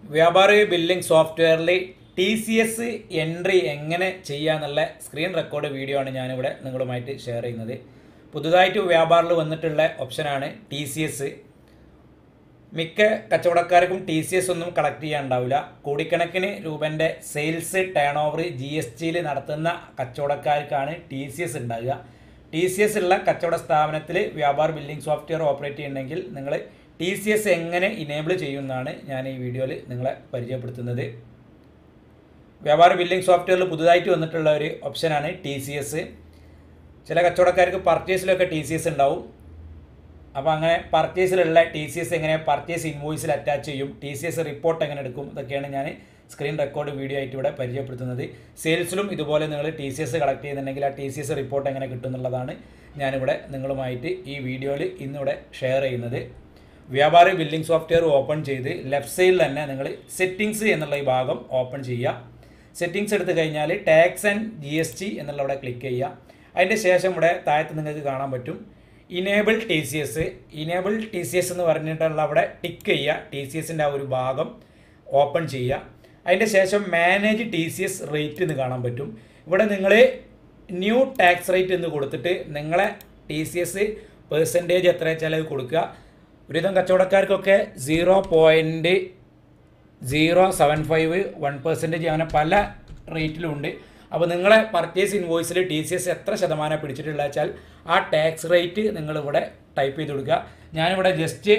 വ്യാപാരി ബില്ലിംഗ് സോഫ്റ്റ്വെയറിൽ T C S entry എങ്ങനെ ചെയ്യാന്നുള്ള സ്ക്രീൻ റെക്കോർഡ് വീഡിയോ ആണ് ഞാനിവിടെ നിങ്ങളുമായിട്ട് ഷെയർ ചെയ്യുന്നത് പുതുതായിട്ട് വ്യാപാറിൽ വന്നിട്ടുള്ള ഓപ്ഷനാണ് ടി സി എസ് മിക്ക കച്ചവടക്കാർക്കും ടി സി എസ് ഒന്നും കളക്ട് ചെയ്യാനുണ്ടാവില്ല കോടിക്കണക്കിന് രൂപൻ്റെ sales turnover G S ടിയിൽ നടത്തുന്ന കച്ചവടക്കാർക്കാണ് ടി സി എസ് ഉണ്ടാകുക ടി സി എസ് ഉള്ള കച്ചവട സ്ഥാപനത്തിൽ വ്യാപാർ ബില്ലിംഗ് സോഫ്റ്റ്വെയർ ഓപ്പറേറ്റ് ചെയ്യണമെങ്കിൽ നിങ്ങൾ ടി സി എസ് എങ്ങനെ ഇനേബിൾ ചെയ്യുമെന്നാണ് ഞാൻ ഈ വീഡിയോയിൽ നിങ്ങളെ പരിചയപ്പെടുത്തുന്നത് വ്യാപാര ബില്ലിംഗ് സോഫ്റ്റ്വെയറിൽ പുതുതായിട്ട് വന്നിട്ടുള്ള ഒരു ഓപ്ഷനാണ് ടി സി എസ് ചില കച്ചവടക്കാർക്ക് പർച്ചേസിലൊക്കെ ടി സി എസ് ഉണ്ടാവും അപ്പോൾ അങ്ങനെ പർച്ചേസിലുള്ള ടി സി എസ് എങ്ങനെ പർച്ചേസ് ഇൻവോയ്സിൽ അറ്റാച്ച് ചെയ്യും ടി സി എസ് റിപ്പോർട്ട് എങ്ങനെ എടുക്കും ഇതൊക്കെയാണ് ഞാൻ സ്ക്രീൻ റെക്കോർഡ് വീഡിയോ ആയിട്ട് ഇവിടെ പരിചയപ്പെടുത്തുന്നത് സെയിൽസിലും ഇതുപോലെ നിങ്ങൾ ടി സി എസ് കളക്ട് ചെയ്യുന്നുണ്ടെങ്കിൽ ആ ടി സി എസ് റിപ്പോർട്ട് എങ്ങനെ കിട്ടും എന്നുള്ളതാണ് ഞാനിവിടെ നിങ്ങളുമായിട്ട് ഈ വീഡിയോയിൽ ഇന്നിവിടെ ഷെയർ ചെയ്യുന്നത് വ്യാപാരി ബില്ലിംഗ് സോഫ്റ്റ്വെയർ ഓപ്പൺ ചെയ്ത് ലെഫ്റ്റ് സൈഡിൽ തന്നെ നിങ്ങൾ സെറ്റിങ്സ് എന്നുള്ള ഈ ഭാഗം ഓപ്പൺ ചെയ്യുക സെറ്റിങ്സ് എടുത്തു കഴിഞ്ഞാൽ tax and G S T എന്നുള്ള അവിടെ ക്ലിക്ക് ചെയ്യുക അതിൻ്റെ ശേഷം ഇവിടെ താഴത്ത് നിങ്ങൾക്ക് കാണാൻ പറ്റും enable T C S enable T C S എന്ന് പറഞ്ഞിട്ടുള്ള അവിടെ ടിക്ക് ചെയ്യുക ടി സി എസിൻ്റെ ആ ഒരു ഭാഗം ഓപ്പൺ ചെയ്യുക അതിൻ്റെ ശേഷം manage T C S rate എന്ന് കാണാൻ പറ്റും ഇവിടെ നിങ്ങൾ ന്യൂ ടാക്സ് റേറ്റ് എന്ന് കൊടുത്തിട്ട് നിങ്ങളെ ടി സി എസ് പെർസെൻറ്റേജ് എത്ര വെച്ചാൽ അത് കൊടുക്കുക ഒരുവിധം കച്ചവടക്കാർക്കൊക്കെ zero point zero seven five one percentage അങ്ങനെ പല റേറ്റിലും ഉണ്ട് അപ്പോൾ നിങ്ങളെ പർച്ചേസ് ഇൻവോയ്സിൽ ടി സി എസ് എത്ര ശതമാനം പിടിച്ചിട്ടുള്ള വെച്ചാൽ ആ ടാക്സ് റേറ്റ് നിങ്ങളിവിടെ ടൈപ്പ് ചെയ്ത് കൊടുക്കുക ഞാനിവിടെ ജസ്റ്റ്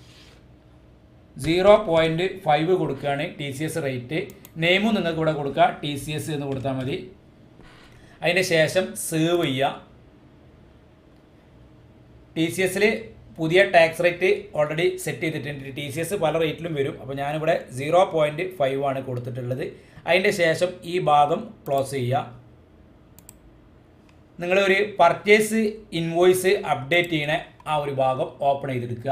സീറോ പോയിൻറ്റ് ഫൈവ് കൊടുക്കുകയാണ് ടി സി എസ് റേറ്റ് നെയിമും നിങ്ങൾക്ക് ഇവിടെ കൊടുക്കുക ടി സി എസ് എന്ന് കൊടുത്താൽ മതി അതിന് ശേഷം സേവ് ചെയ്യുക ടി സി എസിൽ പുതിയ ടാക്സ് റേറ്റ് ഓൾറെഡി സെറ്റ് ചെയ്തിട്ടുണ്ട് ടി സി എസ് പല റേറ്റിലും വരും അപ്പോൾ ഞാനിവിടെ സീറോ പോയിൻറ്റ് ഫൈവ് ആണ് കൊടുത്തിട്ടുള്ളത് അതിൻ്റെ ശേഷം ഈ ഭാഗം ക്ലോസ് ചെയ്യുക നിങ്ങളൊരു പർച്ചേസ് ഇൻവോയ്സ് അപ്ഡേറ്റ് ചെയ്യണ ആ ഒരു ഭാഗം ഓപ്പൺ ചെയ്തെടുക്കുക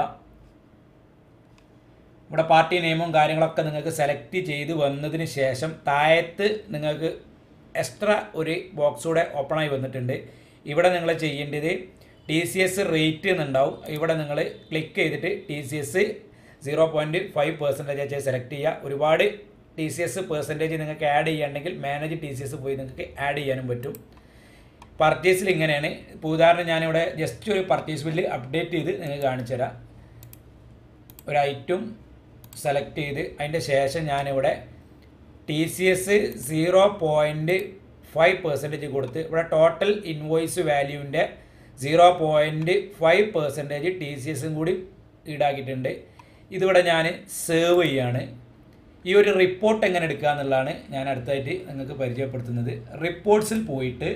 ഇവിടെ പാർട്ടി നെയിമും കാര്യങ്ങളൊക്കെ നിങ്ങൾക്ക് സെലക്ട് ചെയ്ത് വന്നതിന് ശേഷം താഴത്ത് നിങ്ങൾക്ക് എക്സ്ട്രാ ഒരു ബോക്സ് കൂടെ ഓപ്പൺ ആയി വന്നിട്ടുണ്ട് ഇവിടെ നിങ്ങൾ ചെയ്യേണ്ടത് ടി സി എസ് റേറ്റ് എന്നുണ്ടാവും ഇവിടെ നിങ്ങൾ ക്ലിക്ക് ചെയ്തിട്ട് T C S zero point five percentage വെച്ച് സെലക്ട് ചെയ്യുക ഒരുപാട് ടി സി എസ് പെർസെൻറ്റേജ് നിങ്ങൾക്ക് ആഡ് ചെയ്യുകയാണെങ്കിൽ മാനേജ് ടി സി എസ് പോയി നിങ്ങൾക്ക് ആഡ് ചെയ്യാനും പറ്റും പർച്ചേസിൽ ഇങ്ങനെയാണ് ഇപ്പോൾ ഉദാഹരണം ഞാനിവിടെ ജസ്റ്റ് ഒരു പർച്ചേസ് ബില്ല് അപ്ഡേറ്റ് ചെയ്ത് നിങ്ങൾക്ക് കാണിച്ചു തരാം ഒരു ഐറ്റം സെലക്ട് ചെയ്ത് അതിൻ്റെ ശേഷം ഞാനിവിടെ T C S zero point five percentage കൊടുത്ത് ഇവിടെ ടോട്ടൽ ഇൻവോയ്സ് വാല്യൂവിൻ്റെ zero point five percentage T C എസും കൂടി ഈടാക്കിയിട്ടുണ്ട് ഇതിവിടെ ഞാൻ സേവ് ചെയ്യാണ് ഈ ഒരു റിപ്പോർട്ട് എങ്ങനെ എടുക്കുക എന്നുള്ളതാണ് ഞാൻ അടുത്തായിട്ട് നിങ്ങൾക്ക് പരിചയപ്പെടുത്തുന്നത് റിപ്പോർട്ട്സിൽ പോയിട്ട്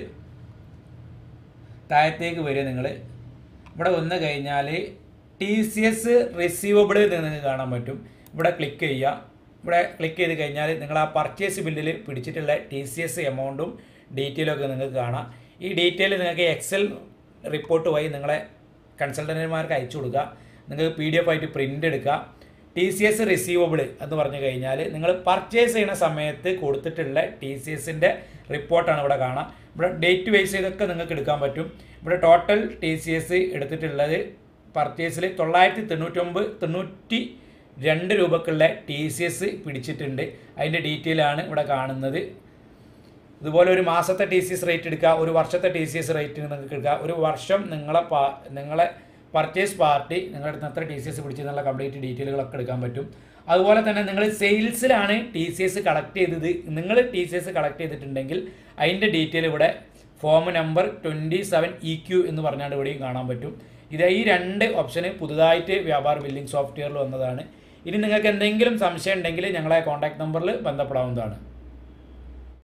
താഴത്തേക്ക് വരിക നിങ്ങൾ ഇവിടെ വന്നു കഴിഞ്ഞാൽ ടി സി എസ് റിസീവബിൾ നിങ്ങൾക്ക് കാണാൻ പറ്റും ഇവിടെ ക്ലിക്ക് ചെയ്യുക ഇവിടെ ക്ലിക്ക് ചെയ്ത് കഴിഞ്ഞാൽ നിങ്ങൾ ആ പർച്ചേസ് ബില്ലിൽ പിടിച്ചിട്ടുള്ള ടി സി എസ് എമൗണ്ടും ഡീറ്റെയിലും ഒക്കെ നിങ്ങൾക്ക് കാണാം ഈ ഡീറ്റെയിൽ നിങ്ങൾക്ക് എക്സൽ റിപ്പോർട്ട് വഴി നിങ്ങളെ കൺസൾട്ടന്റുമാർക്ക് അയച്ചു കൊടുക്കുക നിങ്ങൾക്ക് പി ഡി എഫ് ആയിട്ട് പ്രിൻ്റ് എടുക്കുക ടി സി എസ് റിസീവബിൾ എന്ന് പറഞ്ഞു കഴിഞ്ഞാൽ നിങ്ങൾ പർച്ചേസ് ചെയ്യുന്ന സമയത്ത് കൊടുത്തിട്ടുള്ള ടി സി എസിൻ്റെ റിപ്പോർട്ടാണ് ഇവിടെ കാണാം ഇവിടെ ഡേറ്റ് വൈസ് ഇതൊക്കെ നിങ്ങൾക്ക് എടുക്കാൻ പറ്റും ഇവിടെ ടോട്ടൽ ടി സി എസ് എടുത്തിട്ടുള്ളത് പർച്ചേസിൽ തൊള്ളായിരത്തി തൊണ്ണൂറ്റൊമ്പത് തൊണ്ണൂറ്റി രണ്ട് രൂപക്കുള്ള ടി സി എസ് പിടിച്ചിട്ടുണ്ട് അതിൻ്റെ ഡീറ്റെയിൽ ആണ് ഇവിടെ കാണുന്നത് ഇതുപോലെ ഒരു മാസത്തെ ടി സി എസ് റേറ്റ് എടുക്കുക ഒരു വർഷത്തെ ടി സി എസ് റേറ്റ് നിങ്ങൾക്ക് എടുക്കുക ഒരു വർഷം നിങ്ങളെ പാ നിങ്ങളെ പർച്ചേസ് പാർട്ടി നിങ്ങളുടെ അടുത്ത് എത്ര ടി സി എസ് പിടിച്ചെന്നുള്ള കംപ്ലീറ്റ് ഡീറ്റെയിലുകളൊക്കെ എടുക്കാൻ പറ്റും അതുപോലെ തന്നെ നിങ്ങൾ സെയിൽസിലാണ് ടി സി എസ് കളക്ട് ചെയ്തത് നിങ്ങൾ ടി സി എസ് കളക്ട് ചെയ്തിട്ടുണ്ടെങ്കിൽ അതിൻ്റെ ഡീറ്റെയിൽ ഇവിടെ form number twenty seven E Q എന്ന് പറഞ്ഞാൽ ഇവിടെയും കാണാൻ പറ്റും ഇത് ഈ രണ്ട് ഓപ്ഷന് പുതുതായിട്ട് വ്യാപാർ ബില്ലിംഗ് സോഫ്റ്റ്വെയറിൽ വന്നതാണ് ഇനി നിങ്ങൾക്ക് എന്തെങ്കിലും സംശയം ഉണ്ടെങ്കിൽ ഞങ്ങളെ കോൺടാക്ട് നമ്പറിൽ ബന്ധപ്പെടാവുന്നതാണ്